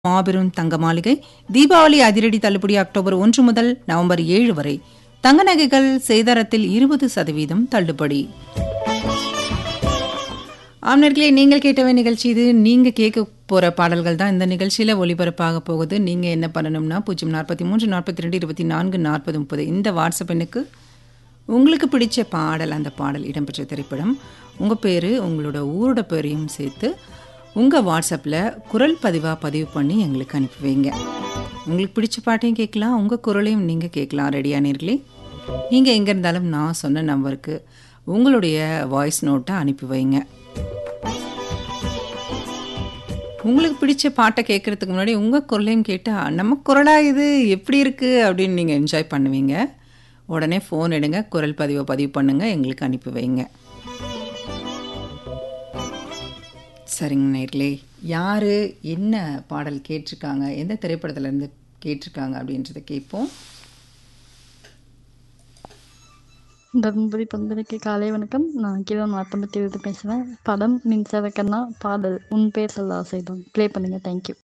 மாபெரும் தங்க மாளிகை தீபாவளி அதிரடி தள்ளுபடி அக்டோபர் ஒன்று முதல் நவம்பர் ஏழு வரை தங்க நகைகள் சேதாரத்தில் இருபது சதவீதம் தள்ளுபடி ஆம்னர்களே நீங்கள் கேட்டவை நிகழ்ச்சி இது நீங்கள் கேட்க போகிற பாடல்கள் தான் இந்த நிகழ்ச்சியில் ஒளிபரப்பாக போகுது நீங்கள் என்ன பண்ணணும்னா பூஜ்ஜியம் நாற்பத்தி மூன்று நாற்பத்தி ரெண்டு இருபத்தி நான்கு நாற்பது முப்பது இந்த வாட்ஸ்அப் எண்ணுக்கு உங்களுக்கு பிடிச்ச பாடல் அந்த பாடல் இடம்பெற்ற திரைப்படம் உங்கள் பேர் உங்களோட ஊரோட பேரையும் சேர்த்து உங்கள் வாட்ஸ்அப்பில் குரல் பதிவாக பதிவு பண்ணி எங்களுக்கு அனுப்பி வைங்க உங்களுக்கு பிடிச்ச பாட்டையும் கேட்கலாம் உங்கள் குரலையும் நீங்கள் கேட்கலாம் ரெடியா நேர்களே நீங்கள் எங்கே இருந்தாலும் நான் சொன்ன நம்பருக்கு உங்களுடைய வாய்ஸ் நோட்டை அனுப்பி வைங்க உங்களுக்கு பிடிச்ச பாட்டை கேட்குறதுக்கு முன்னாடி உங்கள் குரலையும் கேட்டால் நம்ம குரலா இது எப்படி இருக்குது அப்படின்னு நீங்கள் என்ஜாய் பண்ணுவீங்க உடனே ஃபோன் எடுங்க குரல் பதிவை பதிவு பண்ணுங்கள் எங்களுக்கு அனுப்பி வைங்க சரிங்க நேர்களே யார் என்ன பாடல் கேட்டிருக்காங்க எந்த திரைப்படத்துலேருந்து கேட்டிருக்காங்க அப்படின்றத கேட்போம் தருமபுரி பந்தலுக்கு காலை வணக்கம் நான் கிலோன் நாற்பத்தி எழுபது பேசுகிறேன் படம் மின்சார கண்ணா பாடல் உன் பேர் சொல்ல ஆசைதான் ப்ளே பண்ணுங்கள் தேங்க்யூ